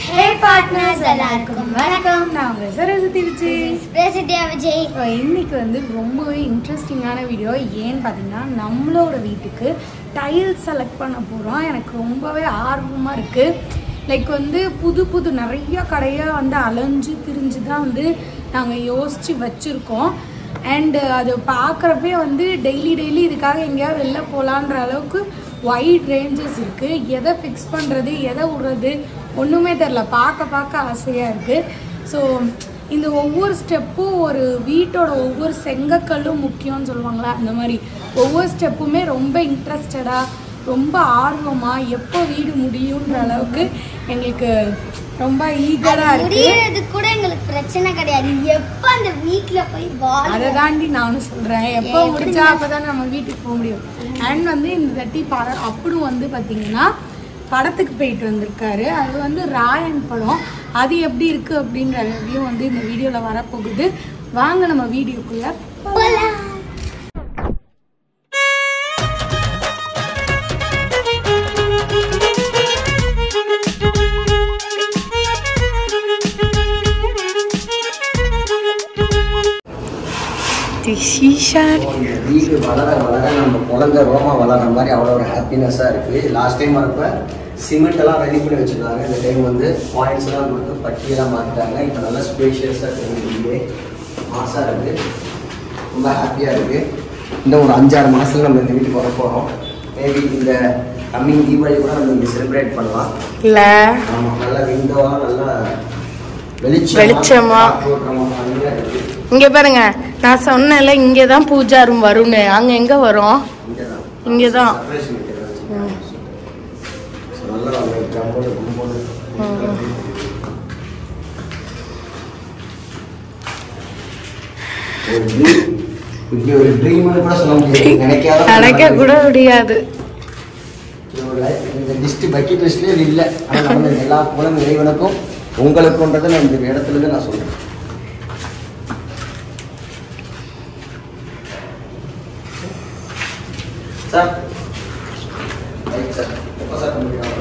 ஹே partners எல்லாருக்கும் வணக்கம் நான் உங்க சரஸ்வதி விஜய் பிரசித்தியா விஜய் இப்போ இன்னைக்கு வந்து ரொம்பவே இன்ட்ரெஸ்டிங்கான வீடியோ ஏன்னு பார்த்தீங்கன்னா நம்மளோட வீட்டுக்கு டைல்ஸ் செலக்ட் பண்ண போகிறோம் எனக்கு ரொம்பவே ஆர்வமாக இருக்குது லைக் வந்து புது புது நிறைய கடையாக வந்து அலைஞ்சு திரிஞ்சு தான் வந்து நாங்கள் யோசித்து வச்சுருக்கோம் அண்டு அது பார்க்குறப்பே வந்து டெய்லி டெய்லி இதுக்காக எங்கேயாவது வெளில போகலான்ற அளவுக்கு வைட் ரேஞ்சஸ் இருக்குது எதை ஃபிக்ஸ் பண்ணுறது எதை விடுறது ஒன்றுமே தெரில பார்க்க பார்க்க ஆசையாக இருக்குது ஸோ இந்த ஒவ்வொரு ஸ்டெப்பும் ஒரு வீட்டோட ஒவ்வொரு செங்கக்கல்லும் முக்கியம்னு சொல்லுவாங்களா அந்த மாதிரி ஒவ்வொரு ஸ்டெப்புமே ரொம்ப இன்ட்ரெஸ்டடாக ரொம்ப ஆர்வமாக எப்போ வீடு முடியுன்ற அளவுக்கு எங்களுக்கு ரொம்ப ஈகராக இருக்குது முடியறது கூட எங்களுக்கு பிரச்சனை கிடையாது எப்ப அந்த வீட்ல போய் வாழ அதை தாண்டி நானும் சொல்கிறேன் எப்போ முடிச்சா அப்போ தான் நம்ம வீட்டுக்கு போக முடியும் அண்ட் வந்து இந்த தட்டி படம் அப்படியும் வந்து பார்த்தீங்கன்னா படத்துக்கு போயிட்டு வந்திருக்காரு அது வந்து ராயன் படம் அது எப்படி இருக்குது அப்படின்ற ரிவ்யூ வந்து இந்த வீடியோவில் வரப்போகுது வாங்க நம்ம வீடியோக்குள்ளே போலாம். வீடு வளர வளர நம்ம குழந்தை ரோமா வளர மாதிரி அவ்வளோ ஒரு ஹாப்பினஸ்ஸாக இருக்குது லாஸ்ட் டைம் வரப்ப சிமெண்ட் எல்லாம் ரெடி பண்ணி வச்சுருக்காங்க இந்த டைம் வந்து பாயிண்ட்ஸ் எல்லாம் கொடுத்து பட்டியெல்லாம் மாற்றிட்டாங்க இப்போ நல்லா ஸ்பேஷியஸாக இருக்குது வீடு மாசாக இருக்குது ரொம்ப ஹாப்பியாக இருக்குது இன்னும் ஒரு அஞ்சாறு மாதத்துல நம்ம இந்த வீட்டுக்கு வர போகிறோம் மேபி இந்த கம்மிங் தீபாவளி கூட நம்ம இங்கே செலிப்ரேட் பண்ணலாம் இல்லை ஆமாம் நல்லா விண்டோவாக நல்லா வெளிச்சமா வெளிச்சமா. காற்றோட்டமா நல்லா இருக்குது இங்க பாருங்க நான் சொன்னேன்ல இங்கே தான் பூஜா ரூம் வரும்னு அங்க எங்க வரும் இங்கே தான் இங்கே தான் செப்பரேஷன் வைக்கிறது ஸோ நல்லா ஒரு ஜம்போடு கும்போடு ஒரு ட்ரீம் இப்படி ஒரு ட்ரீம்னு கூட சொல்ல முடியாது நினைக்காத நினைக்க கூட முடியாது இது ஒரு life- இந்த லிஸ்ட் பக்கெட் லிஸ்ட்லேயே இது இல்லை ஆனால் நம்ம எல்லா குலம் இறைவனுக்கும் உங்களுக்குன்றதை நான் இந்த இடத்துல இருந்து நான் சொல்றேன் சார் ரைட் சார் எப்போ சார் கம்ப்ளீட்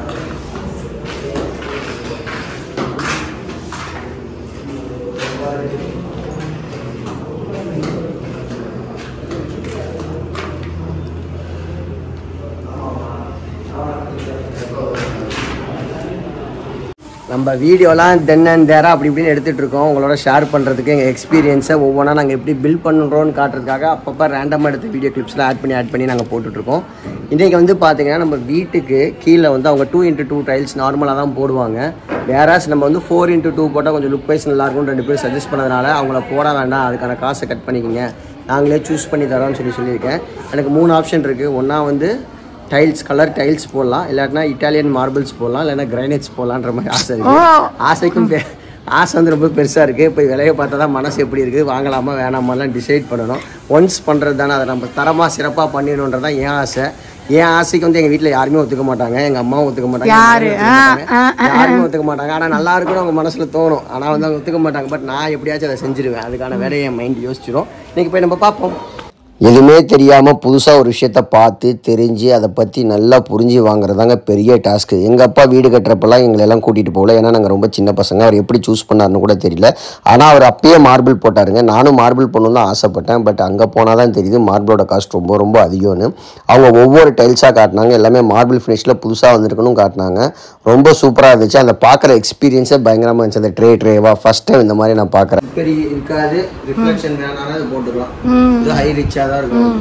நம்ம வீடியோலாம் தென் அண்ட் தேரா அப்படி இப்படின்னு எடுத்துகிட்டு இருக்கோம் உங்களோட ஷேர் பண்ணுறதுக்கு எங்கள் எக்ஸ்பீரியன்ஸை ஒவ்வொன்றா நாங்கள் எப்படி பில்ட் பண்ணுறோன்னு காட்டுறதுக்காக அப்பப்போ ரேண்டமாக எடுத்த வீடியோ கிளிப்ஸ்லாம் ஆட் பண்ணி ஆட் பண்ணி நாங்கள் போட்டுட்ருக்கோம் இன்றைக்கி வந்து பார்த்தீங்கன்னா நம்ம வீட்டுக்கு கீழே வந்து அவங்க டூ இன்ட்டு டூ டைல்ஸ் நார்மலாக தான் போடுவாங்க வேறாஸ் நம்ம வந்து ஃபோர் இன்ட்டு டூ போட்டால் கொஞ்சம் லுக் வைஸ் நல்லாயிருக்கும்னு ரெண்டு பேரும் சஜஸ்ட் பண்ணதுனால அவங்கள போட வேண்டாம் அதுக்கான காசை கட் பண்ணிக்கிங்க நாங்களே சூஸ் பண்ணி தரோம்னு சொல்லி சொல்லியிருக்கேன் எனக்கு மூணு ஆப்ஷன் இருக்குது ஒன்றா வந்து டைல்ஸ் கலர் டைல்ஸ் போடலாம் இல்லாட்டினா இட்டாலியன் மார்பிள்ஸ் போடலாம் இல்லைன்னா கிரைனைட்ஸ் போடலான்ற மாதிரி ஆசை இருக்கு ஆசைக்கும் பெ- ஆசை வந்து ரொம்ப பெருசாக இருக்குது போய் விலையை பார்த்தா தான் மனசு எப்படி இருக்குது வாங்கலாமா வேணாமாலாம் டிசைட் பண்ணணும் ஒன்ஸ் பண்ணுறது தானே அதை நம்ம தரமாக சிறப்பாக பண்ணிடணுன்றது தான் என் ஆசை என் ஆசைக்கு வந்து எங்கள் வீட்டில் யாருமே ஒத்துக்க மாட்டாங்க எங்கள் அம்மாவும் ஒத்துக்க மாட்டாங்க யாரு? எங்க அம்மாவும் ஒத்துக்க மாட்டாங்க. யாருமே ஒத்துக்க மாட்டாங்க ஆனால் நல்லா இருக்குன்னு அவங்க மனசில் தோணும் ஆனால் வந்து அவங்க ஒத்துக்க மாட்டாங்க பட் நான் எப்படியாச்சும் அதை செஞ்சிருவேன் அதுக்கான வேலையை என் மைண்ட் யோசிச்சிடும் இன்னைக்கு போய் நம்ம பார்ப்போம் எதுவுமே தெரியாமல் புதுசாக ஒரு விஷயத்த பார்த்து தெரிஞ்சு அதை பற்றி நல்லா புரிஞ்சு வாங்குறதாங்க பெரிய டாஸ்க்கு எங்கள் அப்பா வீடு கட்டுறப்பெல்லாம் எங்களை எல்லாம் கூட்டிகிட்டு போகல ஏன்னா நாங்கள் ரொம்ப சின்ன பசங்க அவர் எப்படி சூஸ் பண்ணாருன்னு கூட தெரியல ஆனால் அவர் அப்பயே மார்பிள் போட்டாருங்க நானும் மார்பிள் பண்ணணும் தான் ஆசைப்பட்டேன் பட் அங்கே போனால் தான் தெரியுது மார்பிளோட காஸ்ட் ரொம்ப ரொம்ப அதிகம்னு அவங்க ஒவ்வொரு டைல்ஸாக காட்டினாங்க எல்லாமே மார்பிள் ஃபினிஷில் புதுசாக வந்திருக்குன்னு காட்டினாங்க ரொம்ப சூப்பராக இருந்துச்சு அந்த பார்க்குற எக்ஸ்பீரியன்ஸே பயங்கரமாக இருந்துச்சு அந்த ட்ரே ட்ரேவா ஃபஸ்ட் டைம் இந்த மாதிரி நான் பார்க்குறேன் பெரிய இருக்காது ரிஃப்ளெக்ஷன் வேணாலும் அது போட்டுக்கலாம் இது ஹை ரிச்சாக தான் இருக்கும்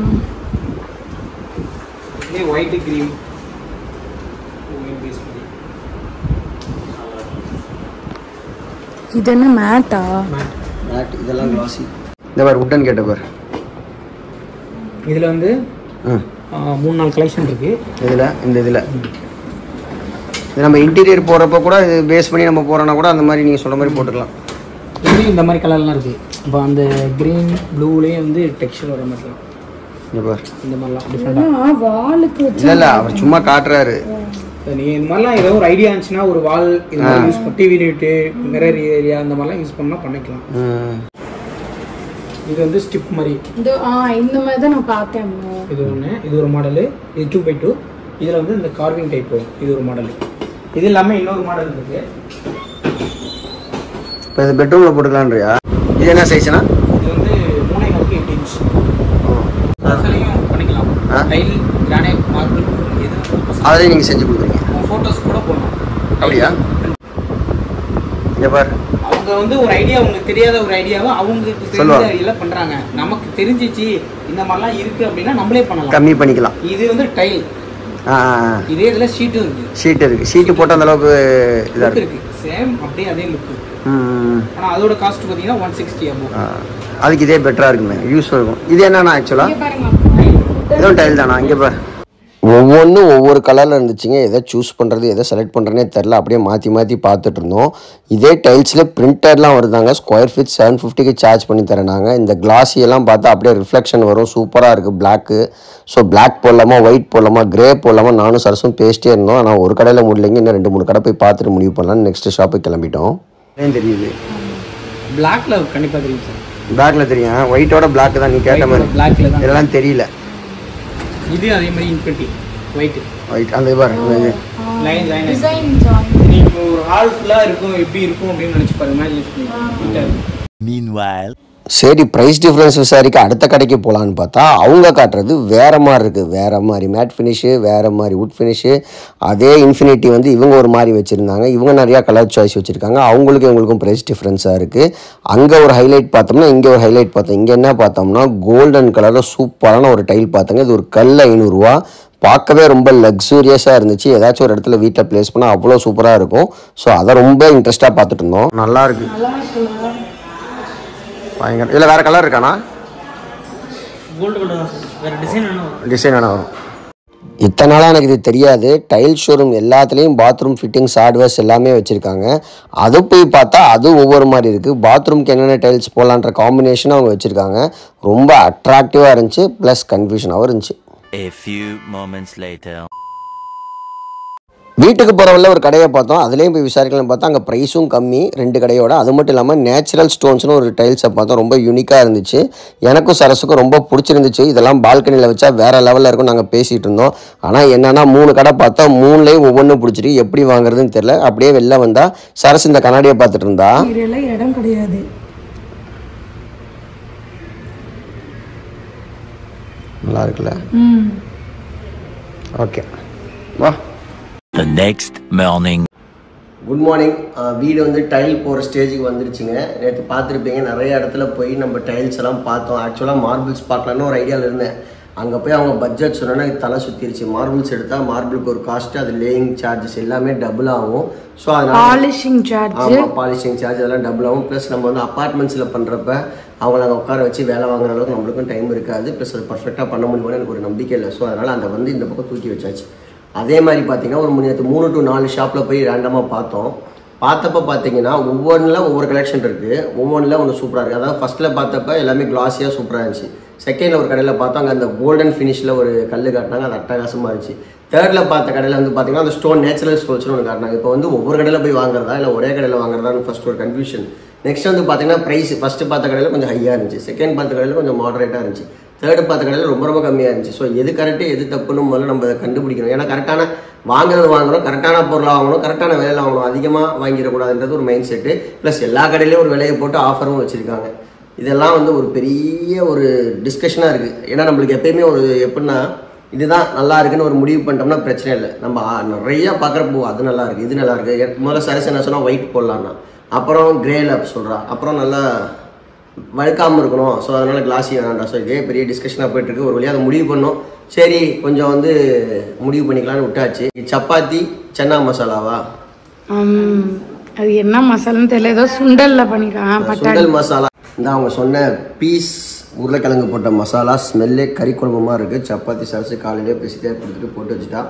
ये वाइट क्रीम இது என்ன மேட்டா மேட் இதெல்லாம் கிளாசி இந்த பாரு உட்டன் கேட்ட பாரு இதில் வந்து ம் ஆ, மூணு நாலு கலெக்ஷன் இருக்கு இதில் இந்த இதில் இது நம்ம இன்டீரியர் போடுறப்ப கூட இது பேஸ் பண்ணி நம்ம போகிறோன்னா கூட அந்த மாதிரி நீங்கள் சொல்கிற மாதிரி போட்டுக்கலாம் இதுலேயும் இந்த மாதிரி கலர்லாம் இருக்கு இப்போ அந்த க்ரீன் ப்ளூலேயே வந்து டெக்ஸ்டர் வர மாதிரி இருக்கும். இங்க பாரு இந்த மாதிரிலாம் டிஃப்ரெண்டாக வாளுக்கு இல்லை இல்லை அவர் சும்மா காட்டுறாரு நீங்கள் இந்த மாதிரிலாம் ஏதோ ஒரு ஐடியா இருந்துச்சுன்னா ஒரு வால் இது மாதிரி யூஸ் பண்ணி டிவி யூனிட்டு மிரர் ஏரியா அந்த மாதிரிலாம் யூஸ் பண்ணால் பண்ணிக்கலாம் ம் இது வந்து ஸ்டிப் மாதிரி இந்த ஆ இந்த மாதிரி தான் நான் பார்த்தேன் அம்மா. இது ஒன்று இது ஒரு மாடலு இது டூ பை டூ இதில் வந்து இந்த கார்விங் டைப் வரும் இது ஒரு மாடலு இது இல்லாம இன்னொரு மாடல் இருக்கு இப்போ இது பெட்ரூமில் போட்டுக்கலான்றியா இது என்ன சைஸ்னா இது வந்து மூணே காலுக்கு எட்டு இன்ச் அதுலயும் பண்ணிக்கலாம் ஆ. டைல் கிரானைட் மார்பிள் எது அதிலையும் நீங்கள் செஞ்சு கொடுக்குறீங்க ஃபோட்டோஸ் கூட போடலாம் அப்படியா இங்கே பார் அவங்க வந்து ஒரு ஐடியா அவங்களுக்கு தெரியாத ஒரு ஐடியாவை அவங்களுக்கு தெரிஞ்ச சொல்லுவாங்க. ஐடியால பண்றாங்க நமக்கு தெரிஞ்சிச்சு இந்த மாதிரிலாம் இருக்கு அப்படின்னா நம்மளே பண்ணலாம் கம்மி பண்ணிக்கலாம் இது வந்து டைல் ஆ இதே இதுல ஷீட்டும் இருக்கு ஷீட் இருக்குது ஷீட்டு போட்டு அந்த அளவுக்கு இதாக லுக் இருக்கு இருக்கு சேம் அப்படியே அதே லுக் ம் ஆனா அதோட காஸ்ட் பாத்தீங்கன்னா ஒன் சிக்ஸ்டி அபோவ் ஆ. அதுக்கு இதே பெட்டராக இருக்குமே யூஸ்ஃபுல் இருக்கும் இது என்னண்ணா ஆக்சுவலாக இங்க பாருங்க இதுவும் டைல் தானா இங்கே பார் ஒவ்வொன்றும் ஒவ்வொரு கலரில் இருந்துச்சுங்க எதை சூஸ் பண்ணுறது எதை செலக்ட் பண்ணுறதுனே தெரில அப்படியே மாற்றி மாற்றி பார்த்துட்டு இருந்தோம் இதே டைல்ஸில் பிரிண்டர்லாம் வருதாங்க ஸ்கொயர் ஃபீட் செவன் ஃபிஃப்டிக்கு சார்ஜ் பண்ணி தரேனாங்க இந்த glossy எல்லாம் பார்த்தா அப்படியே ரிஃப்ளெக்ஷன் வரும் சூப்பராக இருக்குது பிளாக்கு ஸோ பிளாக் போடலாமா ஒயிட் போடலாமா கிரே போடலாமா நானும் சரசும் பேசிட்டே இருந்தோம் ஆனால் ஒரு கடையில் முடியலைங்க இன்னும் ரெண்டு மூணு கடை போய் பார்த்துட்டு முடிவு பண்ணலாம் நெக்ஸ்ட் ஷாப்புக்கு கிளம்பிட்டோம் ஏன் தெரியுது பிளாக்ல கண்டிப்பா தெரியும் சார் பிளாக்ல தெரியும் ஒயிட்டோட பிளாக் தான் நீ கேட்ட மாதிரி பிளாக்ல தான் இதெல்லாம் தெரியல இது அதே மாதிரி இன்ஃபினிட்டி ஒயிட் ஒயிட் அந்த இது பாரு இது லைன் லைன் டிசைன் ஜாயின் நீங்க ஒரு ஹால் ஃபுல்லா இருக்கும் எப்படி இருக்கும் அப்படின்னு நினைச்சு பாருங்க இமேஜின் Meanwhile. சரி ப்ரைஸ் டிஃப்ரென்ஸ் விசாரிக்க அடுத்த கடைக்கு போகலான்னு பார்த்தா அவங்க காட்டுறது வேற மாதிரி இருக்குது வேற மாதிரி மேட் ஃபினிஷு வேற மாதிரி வுட் ஃபினிஷு அதே இன்ஃபினிட்டி வந்து இவங்க ஒரு மாதிரி வச்சுருந்தாங்க இவங்க நிறையா கலர் சாய்ஸ் வச்சுருக்காங்க அவங்களுக்கு இவங்களுக்கும் ப்ரைஸ் டிஃப்ரென்ஸாக இருக்குது அங்கே ஒரு ஹைலைட் பார்த்தோம்னா இங்கே ஒரு ஹைலைட் பார்த்தோம் இங்கே என்ன பார்த்தோம்னா கோல்டன் கலரில் சூப்பரான ஒரு டைல் பார்த்தோங்க இது ஒரு கல் ஐநூறுரூவா பார்க்கவே ரொம்ப லக்ஸூரியஸாக இருந்துச்சு ஏதாச்சும் ஒரு இடத்துல வீட்டில் ப்ளேஸ் பண்ணால் அவ்வளோ சூப்பராக இருக்கும் ஸோ அதை ரொம்ப இன்ட்ரெஸ்ட்டாக பார்த்துட்டு இருந்தோம் நல்லா இருக்கு பயங்கர இல்லை வேறு கலர் இருக்காண்ணா கோல்டு கலர் வேற டிசைன் வேணும் டிசைன் வேணா வரும் இத்தனை நாளாக எனக்கு இது தெரியாது டைல் ஷோரூம் எல்லாத்துலேயும் பாத்ரூம் ஃபிட்டிங்ஸ் ஹார்ட்வேர்ஸ் எல்லாமே வச்சுருக்காங்க அது போய் பார்த்தா அது ஒவ்வொரு மாதிரி இருக்குது பாத்ரூம்க்கு என்னென்ன டைல்ஸ் போடலான்ற காம்பினேஷனும் அவங்க வச்சுருக்காங்க ரொம்ப அட்ராக்டிவாக இருந்துச்சு ப்ளஸ் கன்ஃபியூஷனாகவும் இருந்துச்சு A few moments later. வீட்டுக்கு போகிறவள்ள ஒரு கடையை பார்த்தோம் அதுலேயும் போய் விசாரிக்கலாம் பார்த்தா அங்கே ப்ரைஸும் கம்மி ரெண்டு கடையோட அது மட்டும் இல்லாமல் நேச்சுரல் ஸ்டோன்ஸ்னு ஒரு டைல்ஸை பார்த்தோம் ரொம்ப யூனிக்காக இருந்துச்சு எனக்கும் சரஸுக்கும் ரொம்ப பிடிச்சிருந்துச்சு இதெல்லாம் பால்கனியில் வச்சா வேறு லெவலில் இருக்கும் நாங்கள் பேசிகிட்டு இருந்தோம் ஆனால் என்னென்னா மூணு கடை பார்த்தா மூணுலேயும் ஒவ்வொன்றும் பிடிச்சிட்டு எப்படி வாங்குறதுன்னு தெரில அப்படியே வெளில வந்தால் சரஸ் இந்த கண்ணாடியை பார்த்துட்டு இருந்தா இதெல்லாம் இடம் கிடையாது நல்லா இருக்குல்ல ம் ஓகே வா The next morning. Good morning வீடு வந்து டைல் போகிற ஸ்டேஜுக்கு வந்துருச்சுங்க நேற்று பார்த்துருப்பீங்க நிறைய இடத்துல போய் நம்ம டைல்ஸ் எல்லாம் பார்த்தோம் ஆக்சுவலாக மார்பிள்ஸ் பார்க்கலான்னு ஒரு ஐடியாவில் இருந்தேன் அங்கே போய் அவங்க பட்ஜெட் சொன்னோன்னா எனக்கு தலை சுற்றிருச்சு மார்பிள்ஸ் எடுத்தால் மார்பிளுக்கு ஒரு காஸ்ட்டு அது லேயிங் சார்ஜஸ் எல்லாமே டபுள் ஆகும் ஸோ அதனால பாலிஷிங் சார்ஜ் ஆமாம் பாலிஷிங் சார்ஜ் அதெல்லாம் டபுள் ஆகும் ப்ளஸ் நம்ம வந்து அப்பார்ட்மெண்ட்ஸில் பண்ணுறப்ப அவங்கள அங்கே உட்கார வச்சு வேலை வாங்குற அளவுக்கு நம்மளுக்கும் டைம் இருக்காது ப்ளஸ் அது பர்ஃபெக்டாக பண்ண முடியும்னு எனக்கு ஒரு நம்பிக்கை இல்லை ஸோ அதனால் அந்த வந்து இந்த பக்கம் தூக்கி வச்சாச்சு அதே மாதிரி பார்த்தீங்கன்னா ஒரு நேற்று மூணு டு நாலு ஷாப்பில் போய் ரேண்டமாக பார்த்தோம் பார்த்தப்ப பார்த்தீங்கன்னா ஒவ்வொன்றில் ஒவ்வொரு கலெக்ஷன் இருக்குது ஒவ்வொன்றில் ஒன்று சூப்பராக இருக்குது அதாவது ஃபஸ்ட்டில் பார்த்தப்ப எல்லாமே கிளாஸியாக சூப்பராக இருந்துச்சு செகண்டில் ஒரு கடையில் பார்த்தோம் அங்கே அந்த கோல்டன் ஃபினிஷில் ஒரு கல் காட்டினாங்க அது அட்டகாசமாக இருந்துச்சு தேர்டில் பார்த்த கடையில் வந்து பார்த்தீங்கன்னா அந்த ஸ்டோன் நேச்சுரல் ஸ்டோன்ஸ்னு ஒன்று காட்டினாங்க இப்போ வந்து ஒவ்வொரு கடையில் போய் வாங்குறதா இல்லை ஒரே கடையில் வாங்குறதான்னு ஃபர்ஸ்ட் ஒரு கன்ஃபியூஷன் நெக்ஸ்ட் வந்து பார்த்தீங்கன்னா ப்ரைஸ் ஃபஸ்ட்டு பார்த்த கடையில் கொஞ்சம் ஹையாக இருந்துச்சு செகண்ட் பார்த்த கடையில் கொஞ்சம் மாடரேட்டாக இருந்துச்சு தேர்டு பார்த்த கடையில் ரொம்ப ரொம்ப கம்மியாக இருந்துச்சு ஸோ எது கரெக்டு எது தப்புன்னு முதல்ல நம்ம அதை கண்டுபிடிக்கணும் ஏன்னா கரெக்டான வாங்குறது வாங்கணும் கரெக்டான பொருளாக வாங்கணும் கரெக்டான விலையில் வாங்கணும் அதிகமாக வாங்கிடக்கூடாதுன்றது ஒரு மைண்ட் செட்டு ப்ளஸ் எல்லா கடையிலையும் ஒரு விலையை போட்டு ஆஃபரும் வச்சுருக்காங்க இதெல்லாம் வந்து ஒரு பெரிய ஒரு டிஸ்கஷனாக இருக்குது ஏன்னா நம்மளுக்கு எப்பயுமே ஒரு எப்படின்னா இதுதான் நல்லா இருக்குன்னு ஒரு முடிவு பண்ணிட்டோம்னா பிரச்சனை இல்லை நம்ம ஆ, நிறைய பார்க்குறப்போ அது நல்லா இருக்கு இது நல்லா இருக்கு எனக்கு முதல்ல சரஸ் என்ன சொன்னால் ஒயிட் போடலான்னா அப்புறம் கிரே லேப் சொல்கிறா அப்புறம் நல்லா வழுக்காமல் இருக்கணும் ஸோ அதனால் கிளாஸி வேணாண்டா ஸோ இதே பெரிய டிஸ்கஷனாக போயிட்டுருக்கு ஒரு வழியாக அதை முடிவு பண்ணோம் சரி கொஞ்சம் வந்து முடிவு பண்ணிக்கலாம்னு விட்டாச்சு சப்பாத்தி சன்னா மசாலாவா ம், அது என்ன மசாலான்னு தெரியல ஏதோ சுண்டல்ல பண்ணிருக்காங்க பட்டாணி சுண்டல் மசாலா இந்த அவங்க சொன்ன பீஸ் உருளைக்கிழங்கு போட்ட மசாலா ஸ்மெல்லே கறி குழம்பு மாதிரி இருக்குது சப்பாத்தி சரசு காலையிலே பேசிட்டே கொடுத்துட்டு போட்டு வச்சுட்டா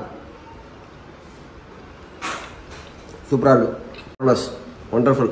சூப்பராக இருக்கும் ப்ளஸ் ஒண்டர்ஃபுல்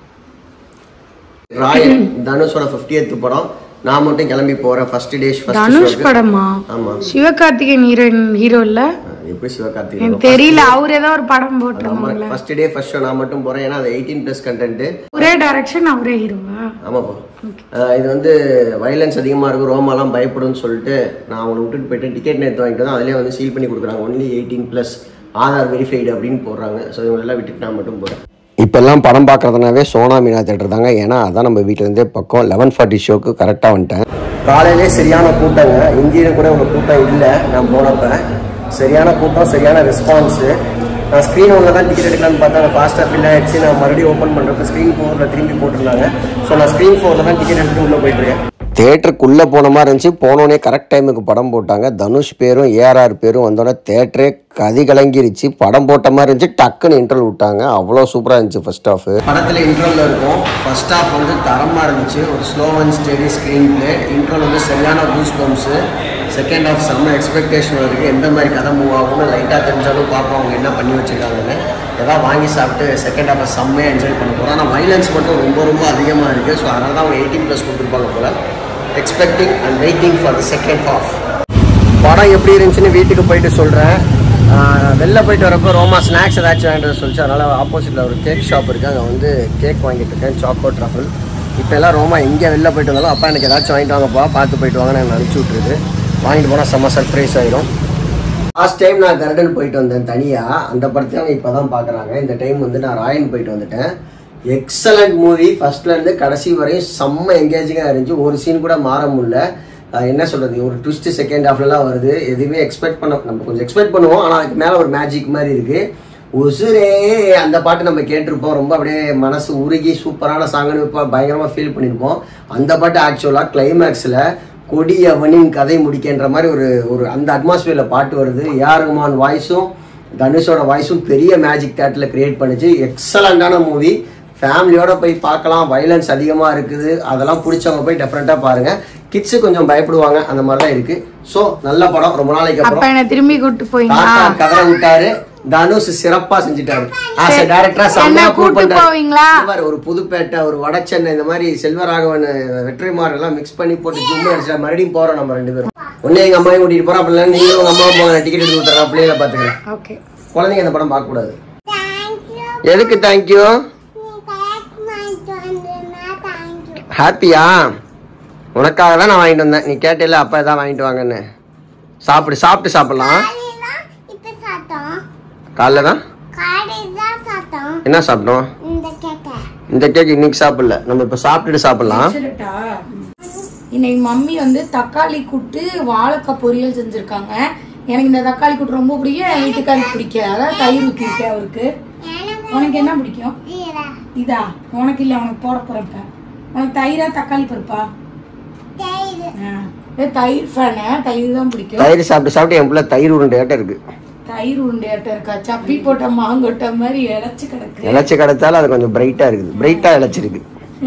ராயல் தனுஷோட ஃபிஃப்டியத் படம் நான் மட்டும் கிளம்பி போகிறேன் ஃபர்ஸ்ட் டேஸ் தனுஷ் ஃபர்ஸ்ட் படமா ஆமாம் சிவகார்த்திகேயன் ஹீரோயின் ஹீரோ இல்ல எப்படி சிவகார்த்திகேயன் எனக்கு தெரியல அவர் ஏதோ ஒரு படம் போட்டிருந்தாங்களே ஃபர்ஸ்ட் டே ஃபர்ஸ்ட் ஷோ நான் மட்டும் போகிறேன் ஏன்னா அது எயிட்டீன் ப்ளஸ் கண்டென்ட்டு ஒரே டைரக்ஷன் அவரே ஹீரோவா ஆமாப்பா அஹ் இது வந்து வைலன்ஸ் அதிகமாக இருக்கும் ரோமாலாம் பயப்படும்னு சொல்லிட்டு நான் அவங்களை விட்டுட்டு போயிட்டு டிக்கெட் நேற்று வாங்கிட்டு தான் அதிலே வந்து சீல் பண்ணி கொடுக்குறாங்க only eighteen plus Aadhaar verified அப்படின்னு போடுறாங்க ஸோ இவங்களெல்லாம் விட்டுட்டு நான் மட்டும் போகிறேன் இப்போல்லாம் படம் பார்க்குறதுனாவே சோனா மீனா தேட்டர் தாங்க ஏன்னா அதான் நம்ம வீட்டிலேருந்தே பக்கம் லெவன் ஃபார்ட்டி ஷோக்கு கரெக்டாக வந்துட்டேன் காலையிலே சரியான கூட்டங்க இங்கேயும் கூட ஒரு கூட்டம் இல்லை நான் போனப்ப சரியான கூட்டம் சரியான ரெஸ்பான்ஸு நான் ஸ்க்ரீன் ஒன்றில் தான் டிக்கெட் எடுக்கலாம்னு பார்த்தா ஃபாஸ்ட்டாக ஃபில் ஆயிடுச்சு நான் மறுபடியும் ஓப்பன் பண்ணுறப்ப ஸ்க்ரீன் ஃபோரில் திரும்பி போட்டிருந்தாங்க ஸோ நான் ஸ்க்ரீன் ஃபோரில் தான் டிக்கெட் எடுத்துட்டு உள்ளே போயிட்டுருக்கேன் தேட்டருக்குள்ளே போன மாதிரி இருந்துச்சு போனோடனே கரெக்ட் டைமுக்கு படம் போட்டாங்க தனுஷ் பேரும் ஏஆர்ஆர் பேரும் வந்தோடனே தேட்டரே கதி கலங்கிருச்சு படம் போட்ட மாதிரி இருந்துச்சு டக்குன்னு இன்டர்வல் விட்டாங்க அவ்வளோ சூப்பராக இருந்துச்சு ஃபர்ஸ்ட் ஹாஃப் படத்தில் இன்டர்வல் இருக்கும் ஃபர்ஸ்ட் ஹாஃப் வந்து தரமாக இருந்துச்சு ஒரு slow and steady screenplay interval வந்து சரியான பூஸ் பம்ப்ஸு செகண்ட் ஹாஃப் செம்ம எக்ஸ்பெக்டேஷன் இருக்குது எந்த மாதிரி கதை மூவ் ஆகும்னு லைட்டாக தெரிஞ்சாலும் பார்ப்போம் அவங்க என்ன பண்ணி வச்சுருக்காங்கன்னு ஏதாவது வாங்கி சாப்பிட்டு செகண்ட் ஹாஃபை செம்மையாக என்ஜாய் பண்ண போகிறோம் ஆனால் வைலன்ஸ் மட்டும் ரொம்ப ரொம்ப அதிகமாக இருக்குது ஸோ அதனால தான் அவங்க எயிட்டீன் ப்ளஸ் கொடுத்துருப்பாங்க போல் expecting and waiting for the second half படம் எப்படி இருந்துச்சுன்னு வீட்டுக்கு போயிட்டு சொல்கிறேன் வெளில போயிட்டு வரப்போ ரோமா ஸ்நாக்ஸ் ஏதாச்சும் வாங்கிட்டு சொல்லிச்சு அதனால் ஆப்போசிட்டில் ஒரு கேக் ஷாப் இருக்குது அங்கே வந்து கேக் வாங்கிட்டு இருக்கேன் சாக்கோ ட்ரஃபிள் இப்போ எல்லாம் ரோமா எங்கே வெளில போயிட்டு வந்தாலும் அப்பா எனக்கு ஏதாச்சும் வாங்கிட்டு வாங்கப்பா பார்த்து போயிட்டு வாங்க நான் அனுப்பிச்சி விட்ருது வாங்கிட்டு போனால் செம்ம சர்ப்ரைஸ் ஆயிரும் லாஸ்ட் டைம் நான் கர்டன் போயிட்டு வந்தேன் தனியாக அந்த படத்தையும் அவங்க இப்போ தான் பார்க்குறாங்க இந்த டைம் வந்து நான் ராயன் போயிட்டு வந்துட்டேன் எக்ஸலண்ட் மூவி ஃபர்ஸ்ட்லேருந்து கடைசி வரையும் செம்ம எங்கேஜிங்காக இருந்துச்சு ஒரு சீன் கூட மாற முடியல அஹ் என்ன சொல்கிறது ஒரு ட்விஸ்ட் செகண்ட் ஹாஃப்லலாம் வருது எதுவுமே எக்ஸ்பெக்ட் பண்ண நம்ம கொஞ்சம் எக்ஸ்பெக்ட் பண்ணுவோம் ஆனால் அதுக்கு மேலே ஒரு மேஜிக் மாதிரி இருக்குது உசுரே அந்த பாட்டு நம்ம கேட்டிருப்போம் ரொம்ப அப்படியே மனசு உருகி சூப்பரான சாங்னு இப்போ பயங்கரமாக ஃபீல் பண்ணியிருப்போம் அந்த பாட்டு ஆக்சுவலாக கிளைமேக்ஸில் கொடியவனின் கதை முடிக்கின்ற மாதிரி ஒரு ஒரு அந்த அட்மாஸ்பியரில் பாட்டு வருது ஏஆர் ரஹ்மான் வாய்ஸும் தனுஷோட வாய்ஸும் பெரிய மேஜிக் தேட்டரில் கிரியேட் பண்ணுச்சு எக்ஸலண்டான மூவி ஃபேமிலியோட போய் பார்க்கலாம் வைலன்ஸ் அதிகமாக இருக்குது அதெல்லாம் பிடிச்சவங்க போய் டெஃபரெண்ட்டாக பாருங்கள் கிட்ஸு கொஞ்சம் பயப்படுவாங்க அந்த மாதிரி தான் இருக்குது ஸோ நல்ல படம் ரொம்ப நாளைக்கு அப்ப அப்புறம் என்ன திரும்பி கூட்டு போயிங்களா தாத்தா கதற விட்டாரு தனுஷ் சிறப்பா செஞ்சுட்டாரு ஆஸ் டேரக்டரா என்ன செம்மையா கூட்டு ப்ரூவ் பண்றாரு போவீங்களா? இந்த மாதிரி ஒரு புதுப்பேட்டை ஒரு வடச்சென்னை இந்த மாதிரி செல்வராகவன் வெற்றிமார் எல்லாம் மிக்ஸ் பண்ணி போட்டு ஜும்மு அடிச்சா மறுபடியும் போறோம் நம்ம ரெண்டு பேரும் ஒன்னே எங்க அம்மாவையும் கூட்டிட்டு போறோம் அப்படி நீங்களும் உங்க அம்மாவும் போங்க டிக்கெட் எடுத்து விட்டுறேன் பிள்ளைகளை பாத்துக்கிறேன் ஓகே குழந்தைங்க இந்த படம் பார்க்க கூடாது தேங்க்யூ எதுக்கு தேங்க்யூ நீ கேக் வாங்கிட்டு வந்தேன்னா தேங்க்யூ ஹாப்பியா உனக்காக தான் நான் வாங்கிட்டு வந்தேன் நீ கேட்டில அப்பா எதாவது வாங்கிட்டு வாங்கன்னு சாப்பிடு சாப்பிட்டு சாப்பிடலாம் காலையில இப்ப சாப்பிட்டோம் காலைல தான் காலையில தான் சாப்பிட்டோம் என்ன சாப்பிட்டோம் இந்த கேக்க இந்த கேக் இன்னைக்கு சாப்பிடல நம்ம இப்ப சாப்பிட்டுட்டு சாப்பிடலாம் வச்சிடட்டா? இன்னைக்கு மம்மி வந்து தக்காளி கூட்டு வாழைக்காய் பொரியல் செஞ்சிருக்காங்க எனக்கு இந்த தக்காளி கூட்டு ரொம்ப பிடிக்கும் என் வீட்டுக்காருக்கு பிடிக்காது அதான் தயிர் ஊற்றிருக்கேன் அவருக்கு உனக்கு என்ன பிடிக்கும் இதா உனக்கு இல்ல உனக்கு போட போறப்ப உனக்கு தயிரா தக்காளி பருப்பா ஆ. ஏ, தயிர் ஃபேனு தயிர் தான் பிடிக்கும் தயிர் சாப்பிட்டு சாப்பிட்டு என் பிள்ளை தயிர் உருண்டையாட்டம் இருக்கு தயிர் உருண்டையாட்டம் இருக்கா சப்பி போட்ட மாங்கொட்டை மாதிரி இழைச்சு கிடக்கு இழைச்சி கிடைச்சாலும் அது கொஞ்சம் பிரைட்டா இருக்குது பிரைட்டா இழைச்சிருக்கு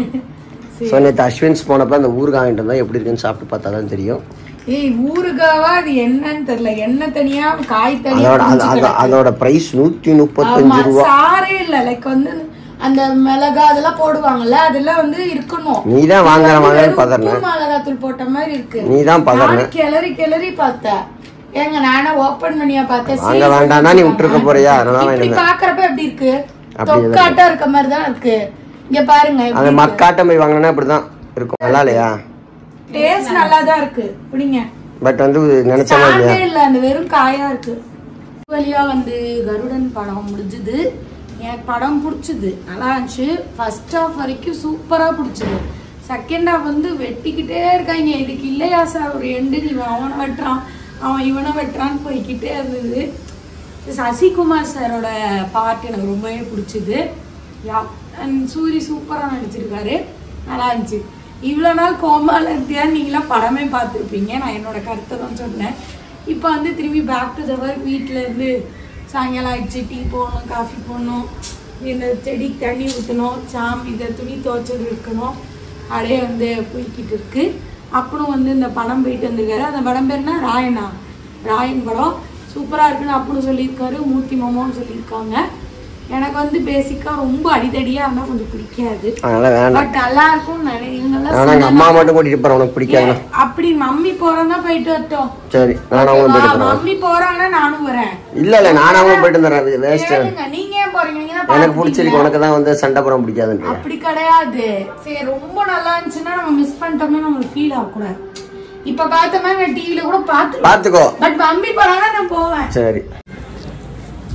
ஸோ நேற்று அஸ்வின்ஸ் போனப்ப அந்த ஊருக்கு வாங்கிட்டு வந்தா எப்படி இருக்குன்னு சாப்பிட்டு பார்த்தா தான் தெரியும் ஏய் ஊறுகாவா அது என்னன்னு தெரியல எண்ணெய் தனியா காய் தனியா அதோட அது- பிரிஞ்சு அது- கிடக்கு. அதோட பிரைஸ் நூத்தி ஆமா முப்பத்தஞ்சு ரூபா சாரே இல்ல லைக் வந்து அந்த மிளகா அதெல்லாம் போடுவாங்கல்ல அதெல்லாம் வந்து இருக்கணும் நீ தான் வாங்குற இது வந்து மாதிரி வெறும் பதறின. உப்பு மிளகாத்தூள் போட்ட மாதிரி இருக்கு நீ தான் பதறின. நானும் கிளறி கிளறி பார்த்தேன் ஏங்க நானே ஓபன் பண்ணியா பார்த்தேன் வாங்க சீல் வேண்டாம்னா நீ விட்டுருக்க போறியா? அதனால இப்படி வாங்கிட்டு பாக்குறப்ப எப்படி இருக்கு அப்படி தான் தொக்காட்டா இருக்க மாதிரி தான் இருக்கு இங்க பாருங்க அந்த மக்காட்டம் போய் வாங்கினா இப்படிதான் இருக்கும் நல்லா இல்லையா டேஸ்ட் நல்லா தான் இருக்கு பிடிங்க பட் வந்து நினைச்ச மாதிரி இல்லையா சாண்டே இல்ல அந்த வெறும் காயா இருக்கு வழியா வந்து கருடன் படம் முடிஞ்சது எனக்கு படம் பிடிச்சது நல்லா இருந்துச்சு ஃபர்ஸ்ட் ஹாஃப் வரைக்கும் சூப்பரா பிடிச்சது செகண்ட் ஹாஃப் வந்து வெட்டிக்கிட்டே இருக்காங்க இதுக்கு இல்லையா சார் ஒரு எண்டு இவன் அவனை வெட்டுறான் அவன் இவனை வெட்டுறான்னு போய்க்கிட்டே இருந்தது சசிகுமார் சாரோட பார்ட் எனக்கு ரொம்பவே பிடிச்சது யா அண்ட் சூரி சூப்பராக நடிச்சிருக்காரு நல்லா இருந்துச்சு இவ்வளோ நாள் கோமால இருந்தியா நீங்களாம் படமே பார்த்துருப்பீங்க நான் என்னோட கருத்தை தான் சொன்னேன் இப்போ வந்து திரும்பி பேக் டு த ஒர்க் வீட்டில் இருந்து சாயங்காலம் ஆயிடுச்சு டீ போடணும் காஃபி போடணும் இந்த செடிக்கு தண்ணி ஊற்றணும் சாம் இதை துணி துவைச்சது இருக்கணும் அப்படியே வந்து போய்கிட்டு இருக்கு அப்புறம் வந்து இந்த படம் போயிட்டு வந்திருக்காரு அந்த படம் பேர்னா ராயனா ராயன் படம் சூப்பராக இருக்குன்னு அப்படின்னு சொல்லியிருக்காரு மூர்த்தி மாமாவும் சொல்லியிருக்காங்க எனக்கு வந்து பேசிக்காக ரொம்ப அடிதடியாக இருந்தால் கொஞ்சம் பிடிக்காது அதனால வேண்டாம் பட் நல்லா இருக்கும் நிறைய இவங்கெல்லாம் ஆனா எங்க அம்மா மட்டும் கூட்டிட்டு போறேன் உனக்கு பிடிக்காதுன்னா ஏன், அப்படி மம்மி போறதா போயிட்டு வரட்டும் சரி நானும் அவங்களும் போயிட்டு ஓகேவா? போறேன் மம்மி போறாங்கன்னா நானும் வரேன் இல்ல இல்ல நானும் அவங்களும் போயிட்டு வந்துடுறேன் வேஸ்ட் கேளுங்க, நீங்க ஏன் போறீங்க நீங்க தான் எனக்கு பார்த்துட்டீங்க. பிடிச்சிருக்கு உனக்கு தான் வந்து சண்டை புறம் பிடிக்காதுன்ற அப்படி கிடையாது சரி ரொம்ப நல்லா இருந்துச்சுன்னா நம்ம மிஸ் பண்ணிட்டோமே நம்மளுக்கு ஃபீல் ஆகக்கூடாது இப்ப பார்த்த மாதிரி நான் டிவில கூட பார்த்து பாத்துக்கோ பட் மம்மி போறாங்கன்னா நான் போவேன் சரி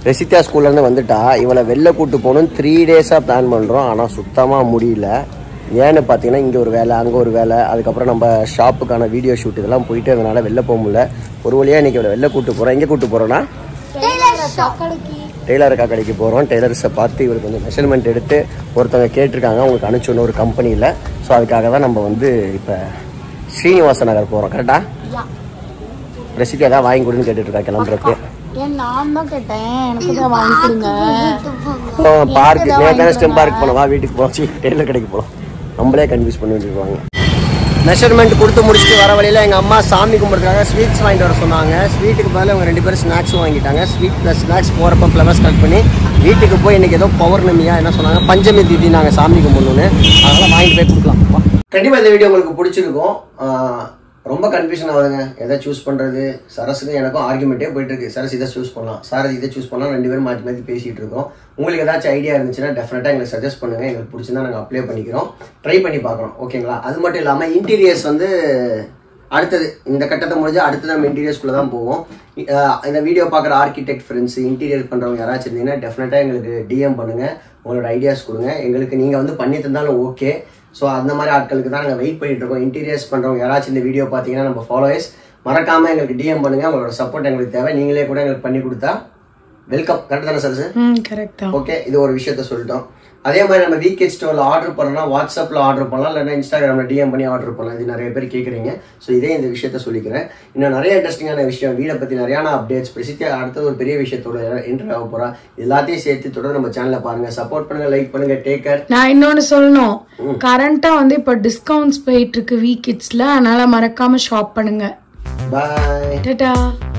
ரெசித்தியா ஸ்கூல்லேருந்து வந்துட்டா இவளை வெளில கூட்டு போகணும் த்ரீ டேஸாக பிளான் பண்ணுறோம் ஆனால் சுத்தமாக முடியல ஏன்னு பார்த்தீங்கன்னா இங்கே ஒரு வேலை அங்கே ஒரு வேலை அதுக்கப்புறம் நம்ம ஷாப்புக்கான வீடியோ ஷூட் இதெல்லாம் போயிட்டு அதனால வெளில போக முடியல ஒரு வழியாக இன்றைக்கி இவளை வெளில கூட்டு போகிறோம் எங்கே கூட்டு போகிறோன்னா டெய்லர் அக்கா கடைக்கு போகிறோம் டெய்லர்ஸை பார்த்து இவருக்கு வந்து மெஷர்மெண்ட் எடுத்து ஒருத்தவங்க கேட்டிருக்காங்க அவங்களுக்கு அனுப்பிச்சு ஒரு கம்பெனியில் ஸோ அதுக்காக தான் நம்ம வந்து இப்போ ஸ்ரீனிவாச நகர் போகிறோம் கரெக்டாக ரெசிபி ஏதாவது வாங்கி கொடுன்னு கேட்டுட்டு இருக்கா கிளம்புறதுக்கு ஏன் நான் தான் கேட்டேன் எனக்கு தான் வாங்கி கொடுங்க பார்க் நேற்று ஸ்டெம் பார்க் போனோம் வா வீட்டுக்கு போச்சு டெய்லர் கடைக்கு போகலாம் நம்மளே கன்ஃபியூஸ் பண்ணி வச்சுருவாங்க மெஷர்மெண்ட் கொடுத்து முடிச்சுட்டு வர வழியில் எங்கள் அம்மா சாமி கும்பிட்றதுக்காக ஸ்வீட்ஸ் வாங்கிட்டு வர சொன்னாங்க ஸ்வீட்டுக்கு பதில் அவங்க ரெண்டு பேரும் ஸ்நாக்ஸும் வாங்கிட்டாங்க ஸ்வீட் ப்ளஸ் ஸ்நாக்ஸ் போகிறப்ப ஃப்ளவர்ஸ் கட் பண்ணி வீட்டுக்கு போய் இன்னைக்கு ஏதோ பௌர்ணமியா என்ன சொன்னாங்க பஞ்சமி திதி நாங்கள் சாமி கும்பிடணும்னு அதெல்லாம் வாங்கிட்டு போய் கொடுக்கலாம் கண்டிப்பாக இந்த வீடியோ உங்களுக்கு பிடிச்சிருக்கும் ஆஹ் ரொம்ப கன்ஃபியூஷன் ஆகுதுங்க எதை சூஸ் பண்ணுறது சரஸுக்கும் எனக்கும் ஆர்குமெண்ட்டே போயிட்டு இருக்கு சரஸ் இதை சூஸ் பண்ணலாம் சாரஸ் இதை சூஸ் பண்ணலாம் ரெண்டு பேரும் மாற்றி மாற்றி பேசிகிட்டு இருக்கோம் உங்களுக்கு ஏதாச்சும் ஐடியா இருந்துச்சுன்னா டெஃபினட்டாக எங்களுக்கு சஜஸ்ட் பண்ணுங்கள் எங்களுக்கு பிடிச்சிருந்தா நாங்கள் அப்ளை பண்ணிக்கிறோம் ட்ரை பண்ணி பார்க்குறோம் ஓகேங்களா அது மட்டும் இல்லாமல் இன்டீரியர்ஸ் வந்து அடுத்தது இந்த கட்டத்தை முடிஞ்சு அடுத்து நம்ம இன்டீரியர்ஸ்குள்ளே தான் போவோம் அஹ் இந்த வீடியோ பார்க்குற ஆர்கிடெக்ட் ஃப்ரெண்ட்ஸ் இன்டீரியர் பண்ணுறவங்க யாராச்சும் இருந்தீங்கன்னா டெஃபினட்டாக எங்களுக்கு டிஎம் பண்ணுங்கள் உங்களோட ஐடியாஸ் கொடுங்க எங்களுக்கு நீங்கள் வந்து பண்ணி தந்தாலும் ஓகே ஸோ அந்த மாதிரி ஆட்களுக்கு தான் நாங்கள் வெயிட் பண்ணிட்டு இருக்கோம் இன்டீரியர்ஸ் பண்ணுறவங்க யாராச்சும் இந்த வீடியோ பார்த்தீங்கன்னா நம்ம ஃபாலோவர்ஸ் மறக்காமல் எங்களுக்கு டிஎம் பண்ணுங்கள் உங்களோட சப்போர்ட் எங்களுக்கு தேவை நீங்களே கூட எங்களுக்கு பண்ணி கொடுத்தா வெல்கம் கரெக்ட் தானே சார் சார் ம் கரெக்ட் தான் ஓகே இது ஒரு விஷயத்த சொல்லிட்டோம் அதே மாதிரி நம்ம வீக்கெட் ஸ்டோரில் ஆர்டர் பண்ணலாம் வாட்ஸ்அப்பில் ஆர்டர் பண்ணலாம் இல்லைன்னா இன்ஸ்டாகிராமில் டிஎம் பண்ணி ஆர்டர் பண்ணலாம் இது நிறைய பேர் கேட்குறீங்க ஸோ இதே இந்த விஷயத்த சொல்லிக்கிறேன் இன்னும் நிறைய இன்ட்ரெஸ்டிங்கான விஷயம் வீடை பற்றி நிறையான அப்டேட்ஸ் பிரசித்தி அடுத்தது ஒரு பெரிய விஷயத்தோட என்ட்ரு ஆக போகிறா எல்லாத்தையும் சேர்த்து தொடர்ந்து நம்ம சேனலை பாருங்கள் சப்போர்ட் பண்ணுங்கள் லைக் பண்ணுங்கள் டேக்கர் நான் இன்னொன்னு சொல்லணும் கரண்டா வந்து இப்ப டிஸ்கவுண்ட்ஸ் போயிட்டு இருக்கு வீக் கிட்ஸ்ல அதனால மறக்காம ஷாப் பண்ணுங்க பாய் டாடா